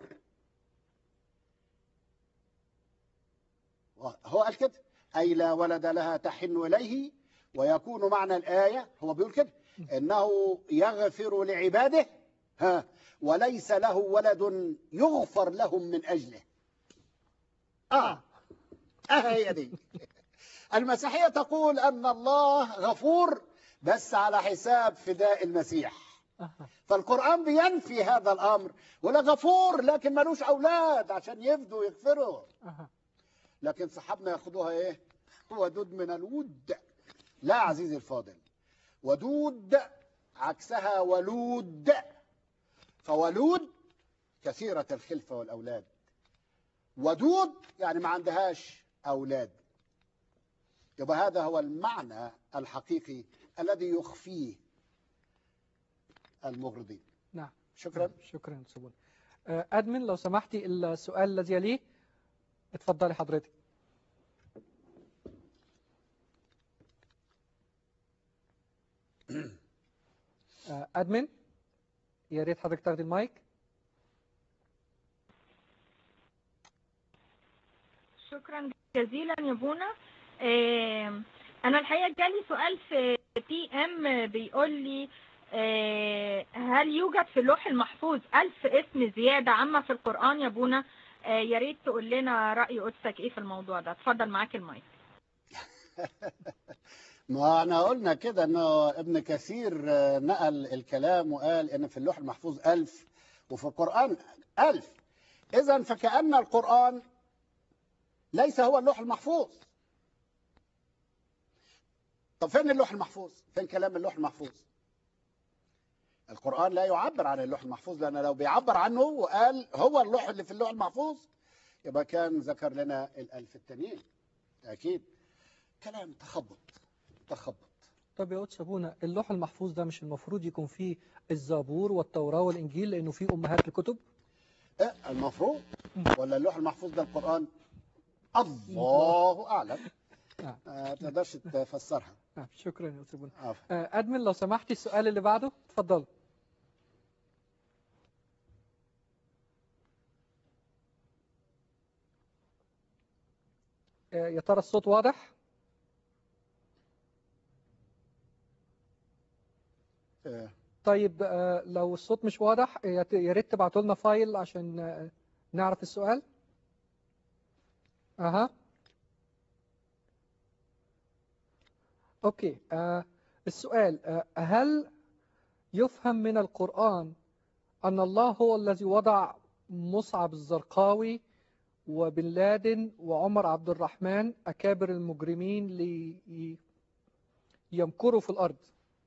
هو قال كده أي لا ولد لها تحن إليه ويكون معنى الآية هو بيقول كده إنه يغفر لعباده ها وليس له ولد يغفر لهم من أجله آه آه هي دي المسيحية تقول أن الله غفور بس على حساب فداء المسيح أها. فالقرآن بينفي هذا الأمر ولا غفور لكن ملوش أولاد عشان يفدوا ويغفروا أها. لكن صحابنا ياخدوها ايه ودود من الود لا عزيزي الفاضل ودود عكسها ولود فولود كثيرة الخلفة والأولاد ودود يعني ما عندهاش أولاد يبقى هذا هو المعنى الحقيقي الذي يخفيه المغرضين نعم شكرا شكرا سبون آه، أدمن لو سمحتي السؤال الذي يليه اتفضلي حضرتك آه، أدمن يا ريت حضرتك تاخدي المايك شكرا جزيلا يا بونا آم، انا الحقيقه جالي سؤال في بي ام بيقول لي آه، هل يوجد في اللوح المحفوظ ألف اسم زيادة عما في القرآن يا بونا آه، يا ريت تقول لنا رأي قدسك ايه في الموضوع ده اتفضل معاك المايك ما احنا قلنا كده انه ابن كثير آه، نقل الكلام وقال ان في اللوح المحفوظ ألف وفي القرآن ألف إذا فكأن القرآن ليس هو اللوح المحفوظ طب فين اللوح المحفوظ فين كلام اللوح المحفوظ القرآن لا يعبر عن اللوح المحفوظ لأن لو بيعبر عنه وقال هو اللوح اللي في اللوح المحفوظ يبقى كان ذكر لنا الألف التانيين أكيد كلام تخبط تخبط طب يا قدس ابونا اللوح المحفوظ ده مش المفروض يكون فيه الزبور والتوراة والإنجيل لأنه فيه أمهات الكتب إيه المفروض ولا اللوح المحفوظ ده القرآن الله أعلم نعم. ما تقدرش تفسرها آه شكرا يا قدس ابونا عفوا. آه أدمن لو سمحتي السؤال اللي بعده اتفضل آه يا ترى الصوت واضح؟ إيه. طيب آه، لو الصوت مش واضح يا ت- يا ريت تبعتوا لنا فايل عشان آه، نعرف السؤال اها اوكي آه، السؤال آه، هل يفهم من القرآن أن الله هو الذي وضع مصعب الزرقاوي وبن لادن وعمر عبد الرحمن أكابر المجرمين ليمكروا في الأرض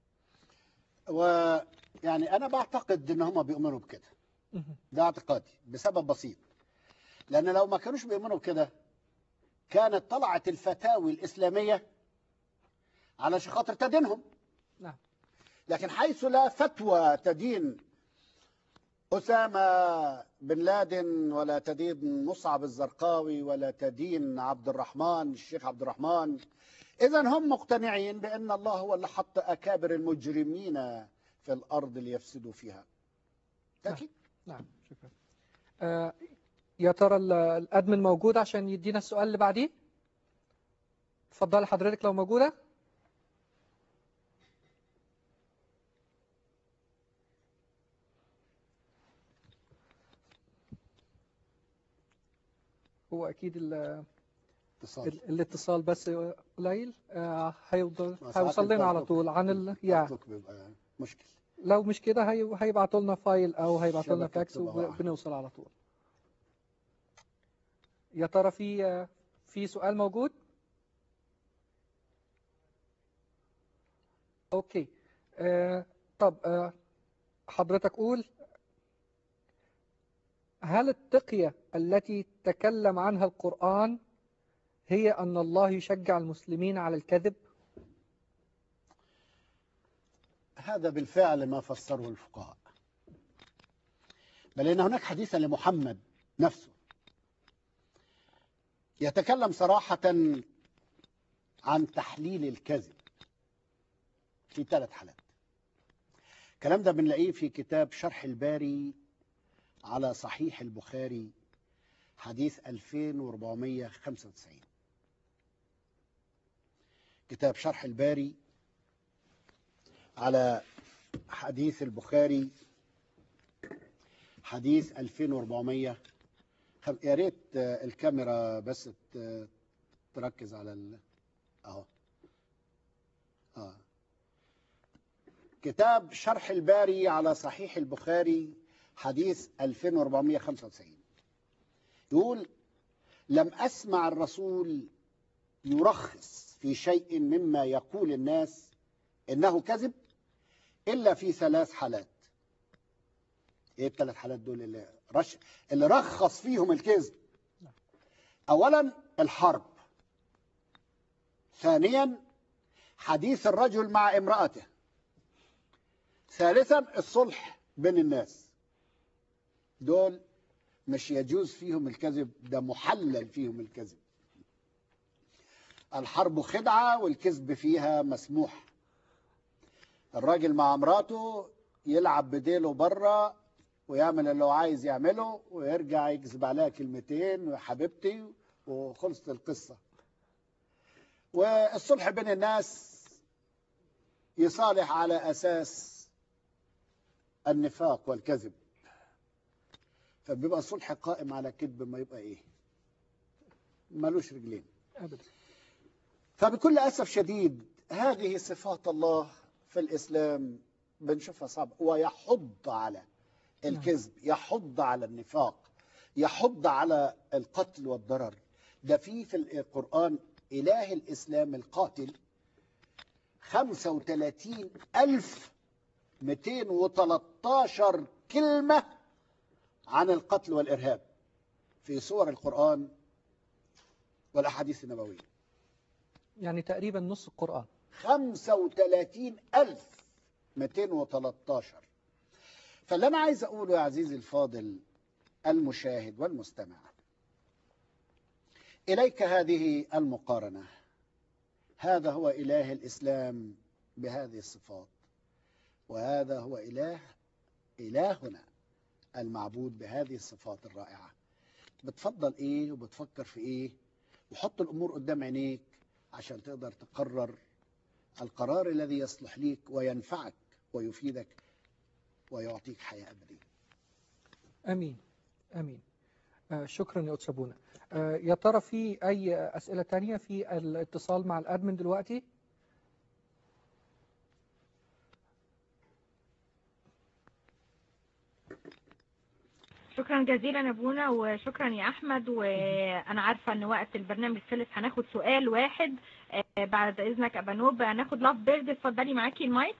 ويعني أنا بعتقد إن هم بيؤمنوا بكده ده اعتقادي بسبب بسيط لأن لو ما كانوش بيؤمنوا بكده كانت طلعت الفتاوي الإسلامية علشان خاطر تدينهم نعم. لكن حيث لا فتوى تدين أسامة بن لادن ولا تدين مصعب الزرقاوي ولا تدين عبد الرحمن الشيخ عبد الرحمن إذا هم مقتنعين بأن الله هو اللي حط أكابر المجرمين في الأرض ليفسدوا فيها أكيد نعم شكرا آه، يا ترى ال- الادمن موجود عشان يدينا السؤال اللي بعديه اتفضلي حضرتك لو موجوده هو اكيد ال- اتصال ال- الاتصال بس قليل آه، هيوصل ساعات هيوصل لنا على التوك- طول عن ال... يا التوك بيبقى مشكل لو مش كده هي... هيبعتوا لنا فايل او هيبعتوا لنا الشبكة فاكس بتبقى واقعة. وبنوصل على طول يا ترى في في سؤال موجود اوكي آه طب آه حضرتك قول هل التقية التي تكلم عنها القرآن هي أن الله يشجع المسلمين على الكذب هذا بالفعل ما فسره الفقهاء بل إن هناك حديثا لمحمد نفسه يتكلم صراحة عن تحليل الكذب في ثلاث حالات الكلام ده بنلاقيه في كتاب شرح الباري على صحيح البخاري حديث 2495 كتاب شرح الباري على حديث البخاري حديث 2400 خم- يا ريت آه، الكاميرا بس ت- تركز على ال... اهو اه كتاب شرح الباري على صحيح البخاري حديث 2495 يقول لم اسمع الرسول يرخص في شيء مما يقول الناس انه كذب الا في ثلاث حالات ايه الثلاث حالات دول اللي رش اللي رخص فيهم الكذب اولا الحرب ثانيا حديث الرجل مع امرأته ثالثا الصلح بين الناس دول مش يجوز فيهم الكذب ده محلل فيهم الكذب الحرب خدعة والكذب فيها مسموح الراجل مع مراته يلعب بديله بره ويعمل اللي هو عايز يعمله ويرجع يكذب عليها كلمتين وحبيبتي وخلصت القصة والصلح بين الناس يصالح على أساس النفاق والكذب فبيبقى الصلح قائم على كذب ما يبقى ايه ملوش رجلين أبدا فبكل أسف شديد هذه صفات الله في الإسلام بنشوفها صعبة ويحض على الكذب يحض على النفاق يحض على القتل والضرر ده في في القرآن إله الإسلام القاتل 35 ألف 213 كلمة عن القتل والإرهاب في سور القرآن والأحاديث النبوية يعني تقريبا نص القرآن 35213 فاللي أنا عايز أقوله يا عزيزي الفاضل المشاهد والمستمع إليك هذه المقارنة هذا هو إله الإسلام بهذه الصفات وهذا هو إله إلهنا المعبود بهذه الصفات الرائعة بتفضل إيه وبتفكر في إيه وحط الأمور قدام عينيك عشان تقدر تقرر القرار الذي يصلح ليك وينفعك ويفيدك ويعطيك حياة أبدية امين امين آه شكرا يا أستاذ بونا آه يا ترى في اي اسئله تانية في الاتصال مع الادمن دلوقتي شكرا جزيلا يا ابونا وشكرا يا احمد وانا عارفه ان وقت البرنامج خلص هناخد سؤال واحد آه، بعد اذنك ابانوب هناخد لاف بيرد اتفضلي معاكي المايك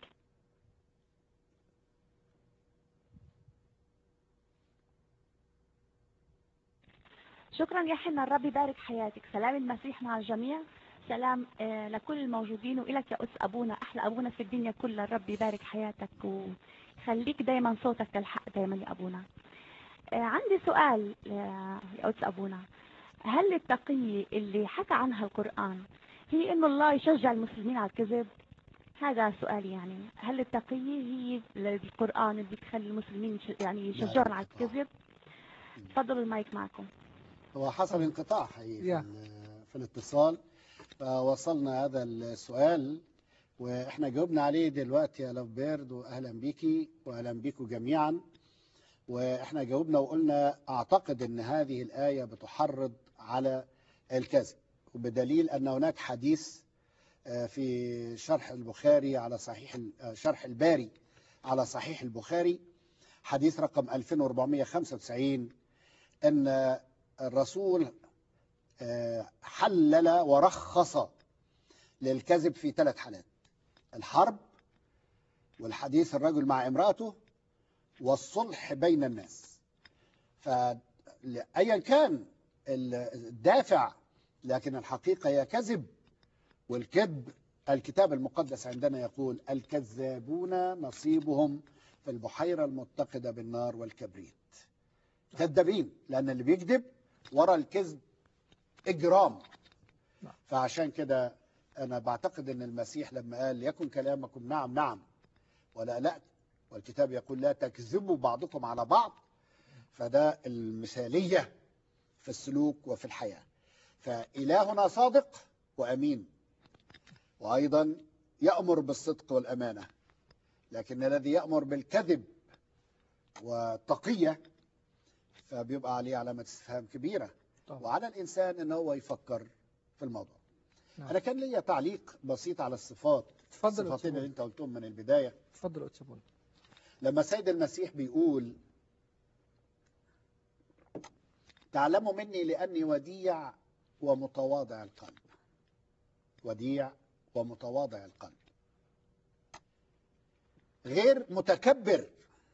شكرا يا حنا الرب يبارك حياتك سلام المسيح مع الجميع سلام آه، لكل الموجودين وإلك يا أس أبونا أحلى أبونا في الدنيا كلها الرب يبارك حياتك ويخليك دايما صوتك للحق دايما يا أبونا آه، عندي سؤال آه، يا أس أبونا هل التقية اللي حكى عنها القرآن هي إنه الله يشجع المسلمين على الكذب هذا سؤالي يعني هل التقية هي القرآن اللي بتخلي المسلمين يش- يعني يشجعون على الكذب تفضلوا المايك معكم هو حصل انقطاع حقيقي في, يا. ال- في الاتصال فوصلنا هذا السؤال واحنا جاوبنا عليه دلوقتي يا لاف بيرد واهلا بيكي واهلا بيكم جميعا واحنا جاوبنا وقلنا اعتقد ان هذه الايه بتحرض على الكذب وبدليل ان هناك حديث آه، في شرح البخاري على صحيح ال- آه، شرح الباري على صحيح البخاري حديث رقم 2495 ان الرسول آه، حلل ورخص للكذب في ثلاث حالات الحرب والحديث الرجل مع امرأته والصلح بين الناس فأيا كان الدافع لكن الحقيقة هي كذب والكذب الكتاب المقدس عندنا يقول الكذابون نصيبهم في البحيرة المتقدة بالنار والكبريت كذابين لأن اللي بيكذب ورا الكذب إجرام نعم. فعشان كده أنا بعتقد أن المسيح لما قال يكن كلامكم نعم نعم ولا لا والكتاب يقول لا تكذبوا بعضكم على بعض فده المثالية في السلوك وفي الحياة فإلهنا صادق وأمين وأيضا يأمر بالصدق والأمانة لكن الذي يأمر بالكذب والتقية فبيبقى عليه علامة استفهام كبيرة طبعا وعلى الإنسان أن هو يفكر في الموضوع نعم. أنا كان ليا تعليق بسيط على الصفات اتفضل يا الصفتين اللي أستاذ أنت قلتهم من البداية اتفضل يا أستاذ بونا. لما السيد المسيح بيقول تعلموا مني لأني وديع ومتواضع القلب وديع ومتواضع القلب غير متكبر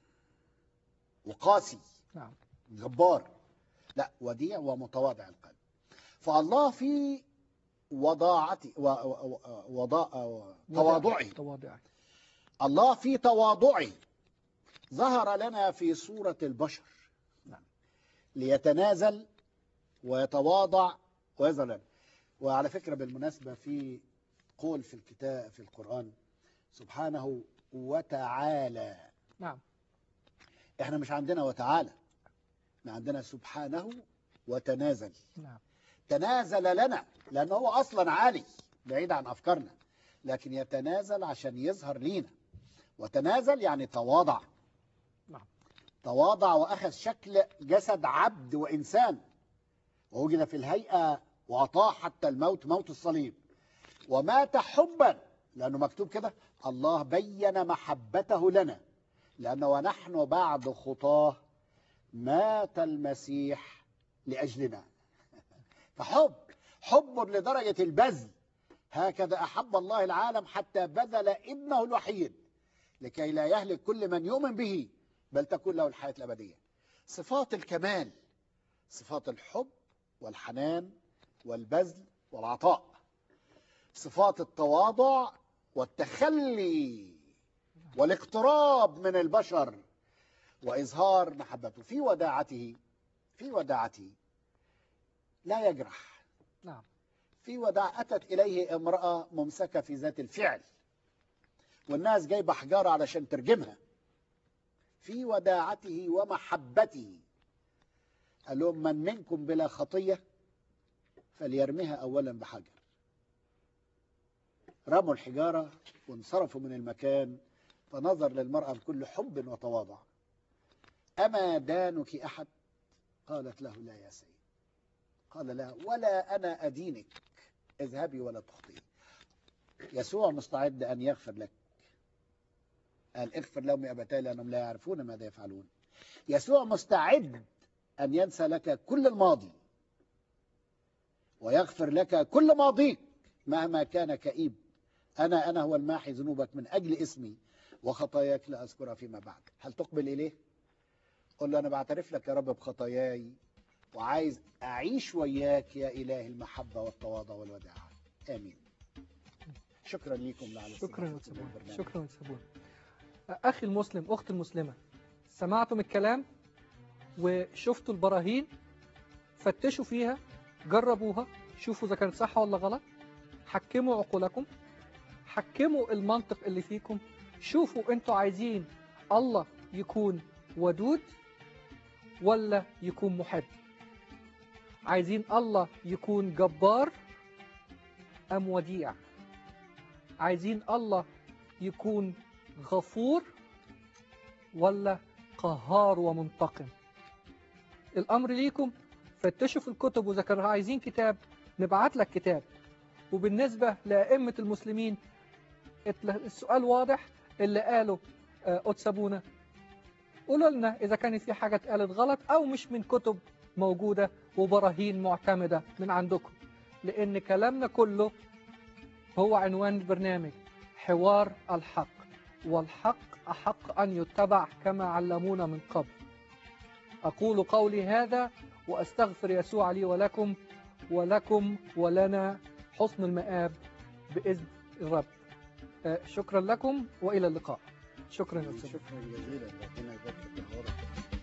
وقاسي نعم جبار لا وديع ومتواضع القلب فالله في وضاعتي و- و- و- وضاء تواضعي تواضعي الله في تواضعه ظهر لنا في صورة البشر نعم. ليتنازل ويتواضع ويظهر لنا وعلى فكرة بالمناسبة في قول في الكتاب في القرآن سبحانه وتعالى نعم احنا مش عندنا وتعالى احنا عندنا سبحانه وتنازل نعم تنازل لنا لأنه هو أصلا عالي بعيد عن أفكارنا لكن يتنازل عشان يظهر لينا وتنازل يعني تواضع نعم. تواضع وأخذ شكل جسد عبد وإنسان ووجد في الهيئة وأطاع حتى الموت موت الصليب ومات حبا لأنه مكتوب كده الله بين محبته لنا لأنه ونحن بعد خطاه مات المسيح لأجلنا فحب حب لدرجة البذل هكذا أحب الله العالم حتى بذل ابنه الوحيد لكي لا يهلك كل من يؤمن به بل تكون له الحياة الأبدية صفات الكمال صفات الحب والحنان والبذل والعطاء صفات التواضع والتخلي والاقتراب من البشر وإظهار محبته في وداعته في وداعته لا يجرح نعم في وداع أتت إليه امرأة ممسكة في ذات الفعل والناس جايبة حجارة علشان ترجمها في وداعته ومحبته قال لهم من منكم بلا خطية فليرميها أولا بحجر رموا الحجارة وانصرفوا من المكان فنظر للمرأة بكل حب وتواضع أما دانك أحد قالت له لا يا سيد قال لا ولا أنا أدينك اذهبي ولا تخطئي يسوع مستعد أن يغفر لك قال اغفر لهم يا أبتاه لأنهم لا يعرفون ماذا يفعلون يسوع مستعد أن ينسى لك كل الماضي ويغفر لك كل ماضيك مهما كان كئيب أنا أنا هو الماحي ذنوبك من أجل اسمي وخطاياك لا أذكرها فيما بعد هل تقبل إليه؟ قل له أنا بعترف لك يا رب بخطاياي وعايز أعيش وياك يا إله المحبة والتواضع والوداعة آمين شكرا لكم لعل شكرا يا استماعكم سبون للبرنامج. شكرا يا سبون أخي المسلم أختي المسلمة سمعتم الكلام وشفتوا البراهين فتشوا فيها جربوها شوفوا إذا كانت صح ولا غلط حكموا عقولكم حكموا المنطق اللي فيكم شوفوا انتوا عايزين الله يكون ودود ولا يكون محب عايزين الله يكون جبار أم وديع عايزين الله يكون غفور ولا قهار ومنتقم الأمر ليكم فتشوا في الكتب وإذا كانوا عايزين كتاب نبعت لك كتاب وبالنسبة لأئمة المسلمين السؤال واضح اللي قاله آه، أتسابونا قولوا لنا إذا كانت في حاجة اتقالت غلط أو مش من كتب موجودة وبراهين معتمدة من عندكم لأن كلامنا كله هو عنوان البرنامج حوار الحق والحق أحق أن يتبع كما علمونا من قبل أقول قولي هذا وأستغفر يسوع لي ولكم ولكم ولنا حسن المآب بإذن الرب آه، شكرا لكم وإلى اللقاء شكرا يا أستاذ شكرا جزيلا ربنا يبارك في حضرتك